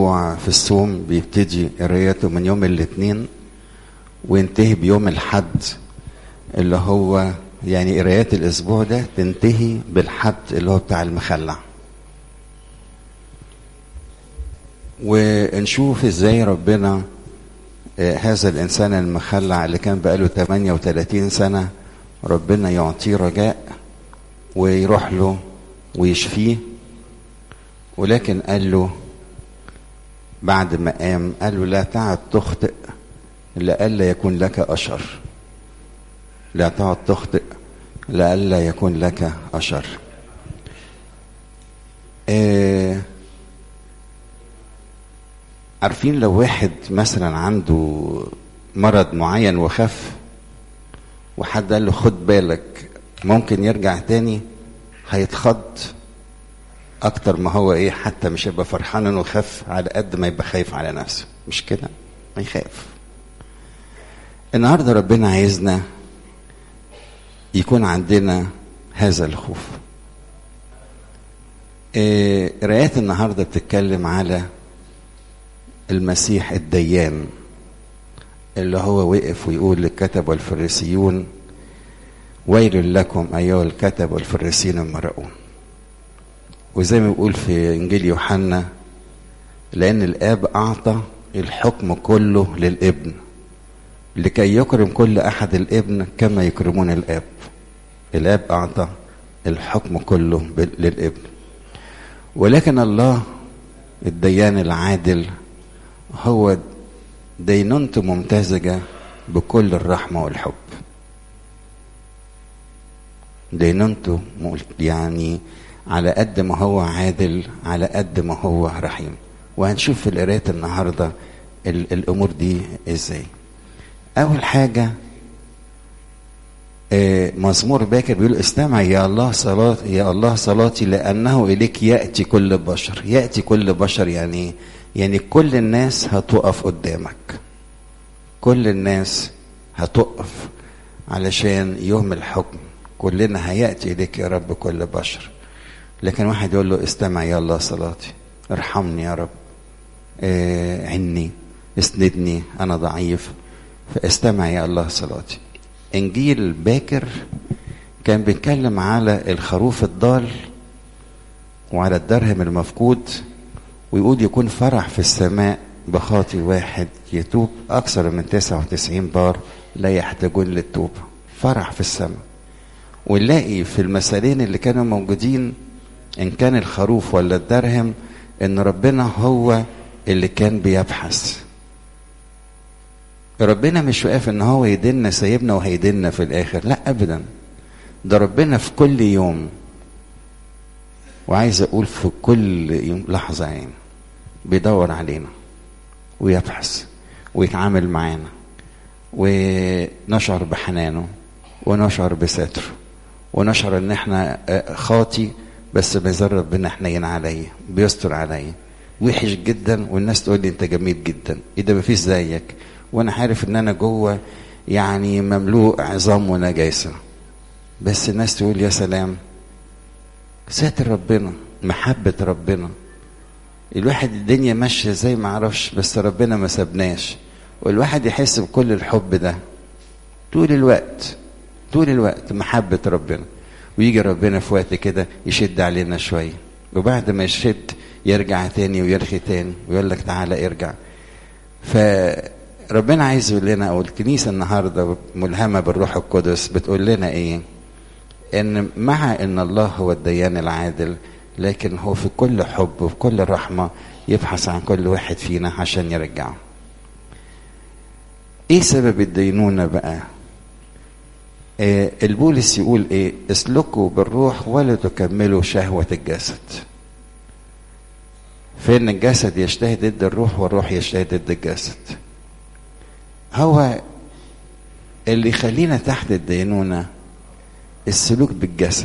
في الصوم بيبتدي قرايته من يوم الاثنين وينتهي بيوم الحد اللي هو يعني قرايات الاسبوع ده تنتهي بالحد اللي هو بتاع المخلع ونشوف ازاي ربنا هذا الانسان المخلع اللي كان بقاله 38 سنه ربنا يعطيه رجاء ويروح له ويشفيه ولكن قال له بعد ما قام قال له لا تعد تخطئ لئلا يكون لك أشر لا تعد تخطئ لئلا يكون لك أشر آه عارفين لو واحد مثلا عنده مرض معين وخف وحد قال له خد بالك ممكن يرجع تاني هيتخض اكتر ما هو ايه حتى مش هيبقى فرحان انه خف على قد ما يبقى خايف على نفسه مش كده ما يخاف النهارده ربنا عايزنا يكون عندنا هذا الخوف إيه قراءات النهارده بتتكلم على المسيح الديان اللي هو وقف ويقول للكتب والفريسيون ويل لكم ايها الكتب والفريسيين المرؤون وزي ما بيقول في انجيل يوحنا لان الاب اعطى الحكم كله للابن لكي يكرم كل احد الابن كما يكرمون الاب الاب اعطى الحكم كله للابن ولكن الله الديان العادل هو دينونته ممتزجة بكل الرحمة والحب دينونته يعني على قد ما هو عادل على قد ما هو رحيم وهنشوف في القراءات النهارده الامور دي ازاي اول حاجه مزمور باكر بيقول استمع يا الله صلاة يا الله صلاتي لأنه إليك يأتي كل بشر يأتي كل بشر يعني يعني كل الناس هتقف قدامك كل الناس هتقف علشان يوم الحكم كلنا هيأتي إليك يا رب كل بشر لكن واحد يقول له استمع يا الله صلاتي ارحمني يا رب اه عني اسندني انا ضعيف فاستمع يا الله صلاتي انجيل باكر كان بيتكلم على الخروف الضال وعلى الدرهم المفقود ويقول يكون فرح في السماء بخاطي واحد يتوب أكثر من 99 بار لا يحتاجون للتوبة فرح في السماء ونلاقي في المثالين اللي كانوا موجودين ان كان الخروف ولا الدرهم ان ربنا هو اللي كان بيبحث ربنا مش واقف ان هو يدلنا سايبنا وهيدلنا في الاخر لا ابدا ده ربنا في كل يوم وعايز اقول في كل يوم لحظه يعني بيدور علينا ويبحث ويتعامل معانا ونشعر بحنانه ونشعر بستره ونشعر ان احنا خاطي بس بيزر ربنا حنين عليا بيستر عليا وحش جدا والناس تقول لي انت جميل جدا ايه ده مفيش زيك وانا عارف ان انا جوه يعني مملوء عظام ونجاسه بس الناس تقول يا سلام ساتر ربنا محبه ربنا الواحد الدنيا ماشيه زي ما اعرفش بس ربنا ما سابناش والواحد يحس بكل الحب ده طول الوقت طول الوقت محبه ربنا ويجي ربنا في وقت كده يشد علينا شويه وبعد ما يشد يرجع تاني ويرخي تاني ويقول لك تعالى ارجع فربنا عايز يقول لنا او الكنيسه النهارده ملهمه بالروح القدس بتقول لنا ايه ان مع ان الله هو الديان العادل لكن هو في كل حب وفي كل رحمه يبحث عن كل واحد فينا عشان يرجعه ايه سبب الدينونه بقى البولس يقول ايه اسلكوا بالروح ولا تكملوا شهوة الجسد فإن الجسد يجتهد ضد الروح والروح يجتهد ضد الجسد هو اللي يخلينا تحت الدينونة السلوك بالجسد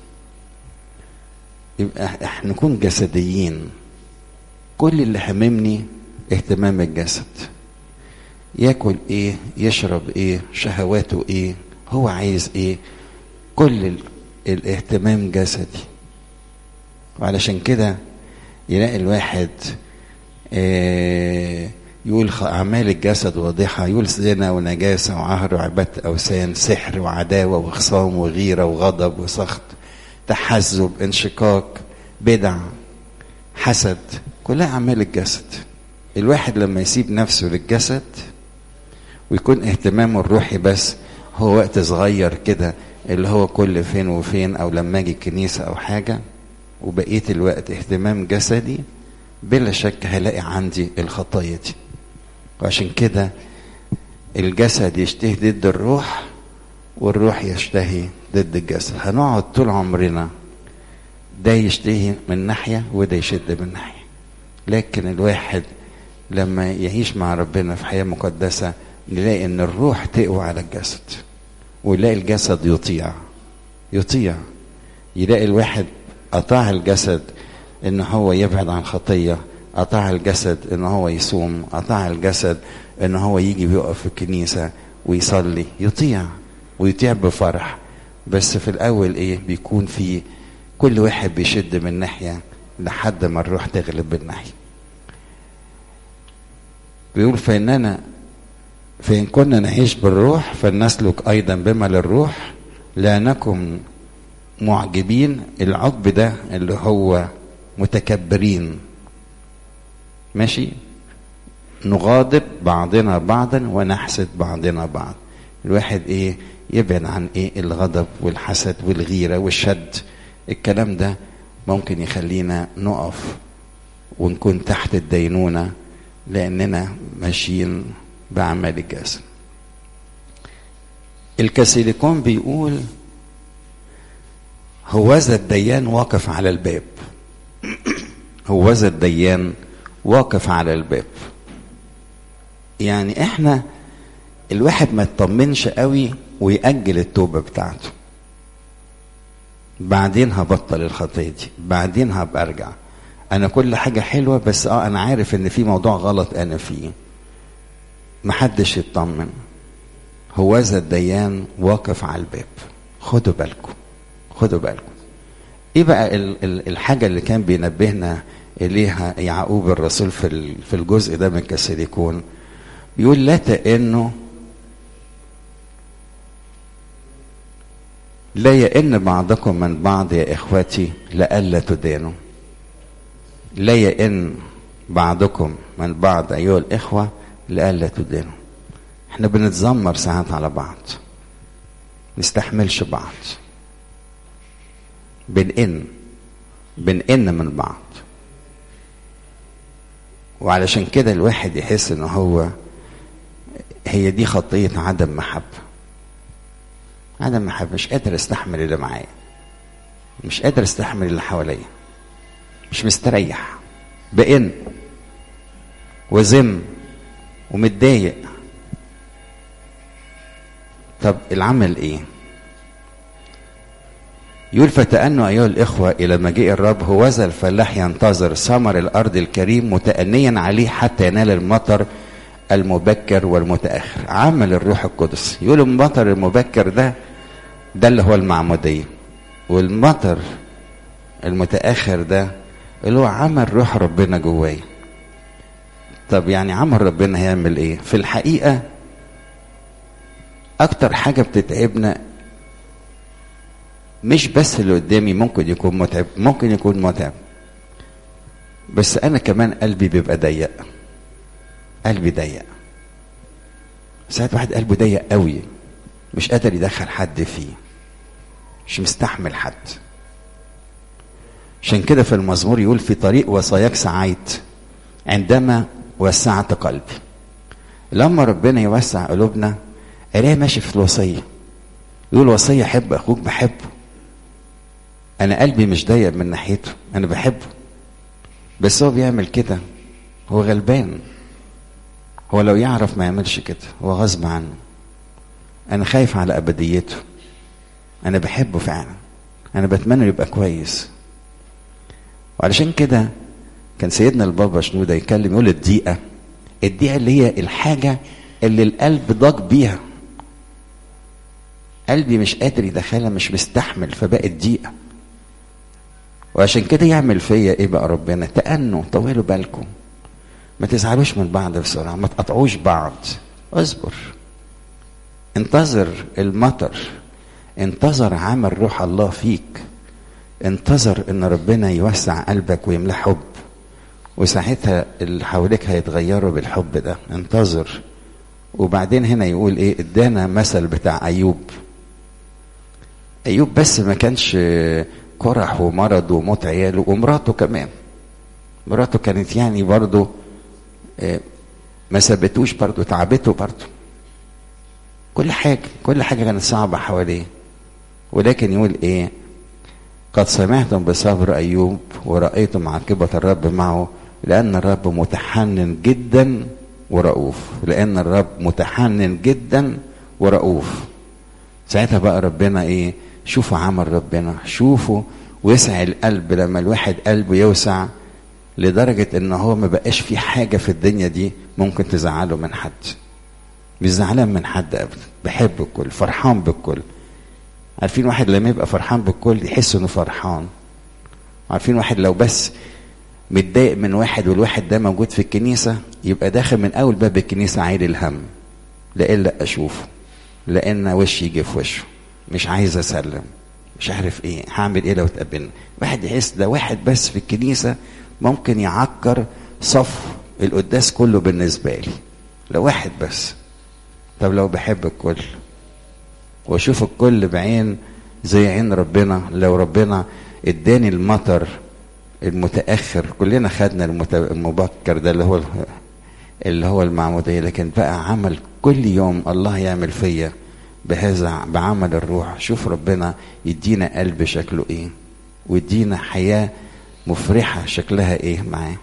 يبقى احنا نكون جسديين كل اللي هممني اهتمام الجسد ياكل ايه يشرب ايه شهواته ايه هو عايز ايه كل الاهتمام جسدي وعلشان كده يلاقي الواحد آه يقول أعمال الجسد واضحة يقول زنا ونجاسة وعهر وعبادة أوثان سحر وعداوة وخصام وغيرة وغضب وسخط تحزب انشقاق بدع حسد كلها أعمال الجسد الواحد لما يسيب نفسه للجسد ويكون اهتمامه الروحي بس هو وقت صغير كده اللي هو كل فين وفين او لما اجي الكنيسه او حاجه وبقيه الوقت اهتمام جسدي بلا شك هلاقي عندي الخطايا دي وعشان كده الجسد يشتهي ضد الروح والروح يشتهي ضد الجسد هنقعد طول عمرنا ده يشتهي من ناحية وده يشد من ناحية لكن الواحد لما يعيش مع ربنا في حياة مقدسة نلاقي ان الروح تقوى على الجسد ويلاقي الجسد يطيع يطيع يلاقي الواحد أطاع الجسد ان هو يبعد عن خطية أطاع الجسد ان هو يصوم أطاع الجسد ان هو يجي ويقف في الكنيسة ويصلي يطيع ويطيع بفرح بس في الأول إيه بيكون في كل واحد بيشد من ناحية لحد ما الروح تغلب بالناحية بيقول فإننا فإن كنا نعيش بالروح فلنسلك أيضا بما للروح لا نكن معجبين العجب ده اللي هو متكبرين ماشي نغاضب بعضنا بعضا ونحسد بعضنا بعض الواحد ايه يبعد عن ايه الغضب والحسد والغيرة والشد الكلام ده ممكن يخلينا نقف ونكون تحت الدينونة لأننا ماشيين بأعمال الجسد الكاسيليكون بيقول هوذا الديان واقف على الباب هوذا الديان واقف على الباب يعني احنا الواحد ما يطمنش قوي ويأجل التوبة بتاعته بعدين هبطل الخطية دي بعدين هبقى ارجع انا كل حاجة حلوة بس اه انا عارف ان في موضوع غلط انا فيه محدش يطمن هوذا الديان واقف على الباب خدوا بالكم خدوا بالكم ايه بقى ال- ال- الحاجة اللي كان بينبهنا اليها يعقوب الرسول في ال- في الجزء ده من كسيليكون بيقول لا تئنوا لا يئن بعضكم من بعض يا اخوتي لئلا تدانوا لا يئن بعضكم من بعض ايها الاخوه لئلا تدانوا احنا بنتذمر ساعات على بعض نستحملش بعض بنئن بنئن من بعض وعلشان كده الواحد يحس ان هو هي دي خطية عدم محبة عدم محبة مش قادر استحمل اللي معايا مش قادر استحمل اللي حواليا مش مستريح بئن وزم ومتضايق طب العمل ايه يقول فتأنوا أيها الإخوة إلى مجيء الرب هوذا الفلاح ينتظر ثمر الأرض الكريم متأنيا عليه حتى ينال المطر المبكر والمتأخر عمل الروح القدس يقول المطر المبكر ده ده اللي هو المعمودية والمطر المتأخر ده اللي هو عمل روح ربنا جوايا طب يعني عمل ربنا هيعمل ايه في الحقيقة اكتر حاجة بتتعبنا مش بس اللي قدامي ممكن يكون متعب ممكن يكون متعب بس انا كمان قلبي بيبقى ضيق قلبي ضيق ساعات واحد قلبه ضيق قوي مش قادر يدخل حد فيه مش مستحمل حد عشان كده في المزمور يقول في طريق وصاياك سعيت عندما وسعت قلبي لما ربنا يوسع قلوبنا الاقي ماشي في الوصيه يقول وصيه حب اخوك بحبه انا قلبي مش ضيق من ناحيته انا بحبه بس هو بيعمل كده هو غلبان هو لو يعرف ما يعملش كده هو غصب عنه انا خايف على ابديته انا بحبه فعلا انا بتمنى يبقى كويس وعلشان كده كان سيدنا البابا شنودة يتكلم يقول الدقيقة الدقيقة اللي هي الحاجة اللي القلب ضاق بيها قلبي مش قادر يدخلها مش مستحمل فبقت دقيقة وعشان كده يعمل فيا ايه بقى ربنا تأنوا طولوا بالكم ما تزعلوش من بعض بسرعة ما تقطعوش بعض اصبر انتظر المطر انتظر عمل روح الله فيك انتظر ان ربنا يوسع قلبك ويملى حب وساعتها اللي حواليك هيتغيروا بالحب ده انتظر وبعدين هنا يقول ايه ادانا مثل بتاع ايوب ايوب بس ما كانش كرح ومرض وموت عياله ومراته كمان مراته كانت يعني برضه ما سابتوش برضه تعبته برضه كل حاجة كل حاجة كانت صعبة حواليه ولكن يقول ايه قد سمعتم بصبر أيوب ورأيتم عاقبة الرب معه لأن الرب متحنن جدا ورؤوف لأن الرب متحنن جدا ورؤوف ساعتها بقى ربنا ايه شوفوا عمل ربنا شوفوا وسع القلب لما الواحد قلبه يوسع لدرجة ان هو ما بقاش في حاجة في الدنيا دي ممكن تزعله من حد مش زعلان من حد ابدا بحب الكل فرحان بالكل عارفين واحد لما يبقى فرحان بالكل يحس انه فرحان عارفين واحد لو بس متضايق من واحد والواحد ده موجود في الكنيسة يبقى داخل من أول باب الكنيسة عايل الهم لا إلا أشوفه لأن وشي يجي في وشه مش عايز أسلم مش عارف إيه هعمل إيه لو اتقابلنا واحد يحس ده واحد بس في الكنيسة ممكن يعكر صف القداس كله بالنسبة لي لو واحد بس طب لو بحب الكل واشوف الكل بعين زي عين ربنا لو ربنا اداني المطر المتاخر كلنا خدنا المبكر ده اللي هو اللي هو المعموديه لكن بقى عمل كل يوم الله يعمل فيا بهذا بعمل الروح شوف ربنا يدينا قلب شكله ايه ويدينا حياه مفرحه شكلها ايه معاه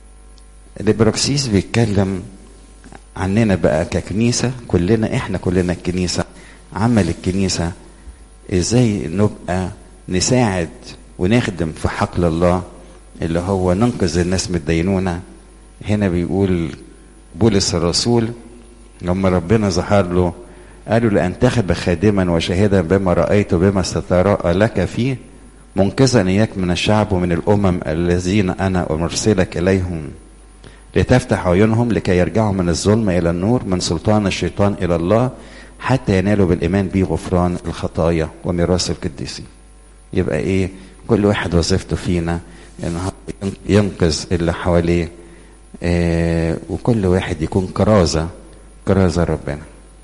الابراكسيس بيتكلم عننا بقى ككنيسه كلنا احنا كلنا الكنيسه عمل الكنيسه ازاي نبقى نساعد ونخدم في حقل الله اللي هو ننقذ الناس من الدينونة هنا بيقول بولس الرسول لما ربنا ظهر له قالوا لأنتخب خادما وشاهدا بما رأيت بما استطاع لك فيه منقذا إياك من الشعب ومن الأمم الذين أنا أرسلك إليهم لتفتح عيونهم لكي يرجعوا من الظلم إلى النور من سلطان الشيطان إلى الله حتى ينالوا بالإيمان به غفران الخطايا وميراث القديسين يبقى إيه كل واحد وظيفته فينا ان ينقذ اللي حواليه آه وكل واحد يكون كرازة كرازة ربنا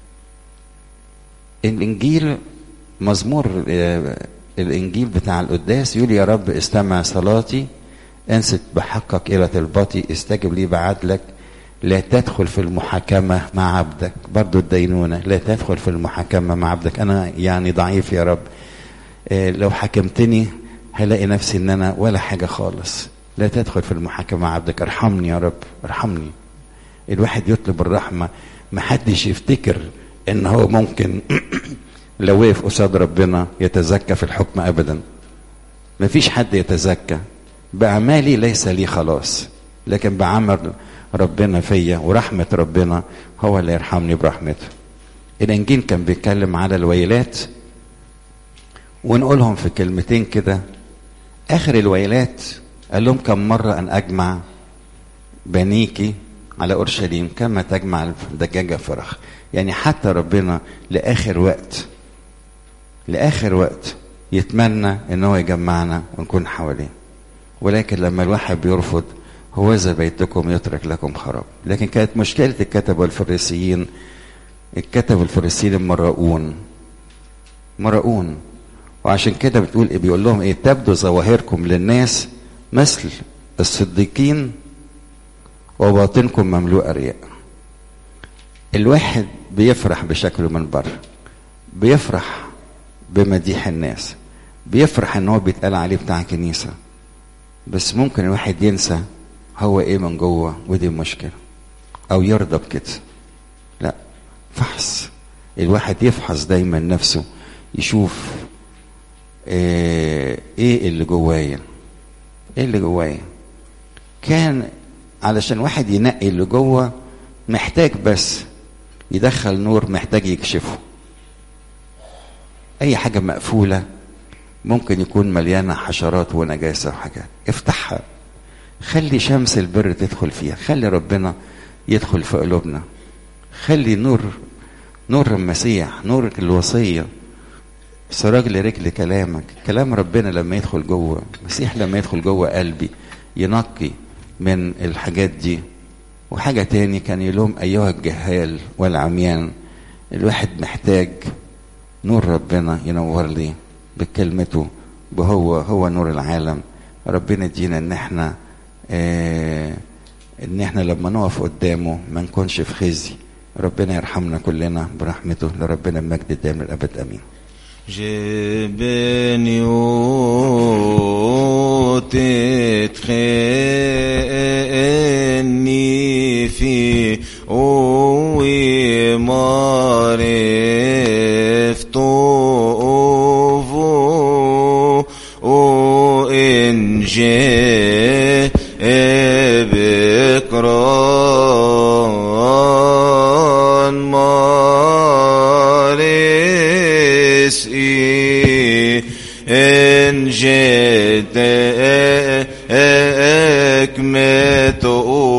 الانجيل مزمور آه الانجيل بتاع القداس يقول يا رب استمع صلاتي انصت بحقك الى طلباتي استجب لي بعدلك لا تدخل في المحاكمة مع عبدك برضو الدينونة لا تدخل في المحاكمة مع عبدك أنا يعني ضعيف يا رب آه لو حكمتني هلاقي نفسي ان انا ولا حاجة خالص لا تدخل في المحاكمة مع عبدك ارحمني يا رب ارحمني الواحد يطلب الرحمة محدش يفتكر ان هو ممكن لو وقف قصاد ربنا يتزكى في الحكم ابدا مفيش حد يتزكى بأعمالي ليس لي خلاص لكن بعمل ربنا فيا ورحمة ربنا هو اللي يرحمني برحمته الانجيل كان بيتكلم على الويلات ونقولهم في كلمتين كده اخر الويلات قال لهم كم مرة ان اجمع بنيكي على اورشليم كما تجمع الدجاجة فرخ يعني حتى ربنا لاخر وقت لاخر وقت يتمنى ان هو يجمعنا ونكون حواليه ولكن لما الواحد بيرفض هو ذا بيتكم يترك لكم خراب لكن كانت مشكلة الكتب والفريسيين الكتب الفريسيين المرؤون مرؤون وعشان كده بتقول إيه بيقول لهم ايه تبدو ظواهركم للناس مثل الصديقين وباطنكم مملوء رياء الواحد بيفرح بشكله من بره بيفرح بمديح الناس بيفرح ان هو بيتقال عليه بتاع كنيسة بس ممكن الواحد ينسى هو ايه من جوه ودي مشكلة او يرضى بكده لا فحص الواحد يفحص دايما نفسه يشوف ايه, إيه اللي جوايا ايه اللي جوايا كان علشان واحد ينقي اللي جوه محتاج بس يدخل نور محتاج يكشفه اي حاجه مقفوله ممكن يكون مليانه حشرات ونجاسه وحاجات افتحها خلي شمس البر تدخل فيها خلي ربنا يدخل في قلوبنا خلي نور نور المسيح نور الوصية سراج لرجل كلامك كلام ربنا لما يدخل جوه المسيح لما يدخل جوه قلبي ينقي من الحاجات دي وحاجة تاني كان يلوم أيها الجهال والعميان الواحد محتاج نور ربنا ينور لي بكلمته وهو هو نور العالم ربنا يدينا ان احنا اه ان احنا لما نقف قدامه ما نكونش في خزي ربنا يرحمنا كلنا برحمته لربنا المجد الدائم للابد امين جبنيو تتخني في قوي معرفته وإن جاء بكران مارس إن جاء أكمت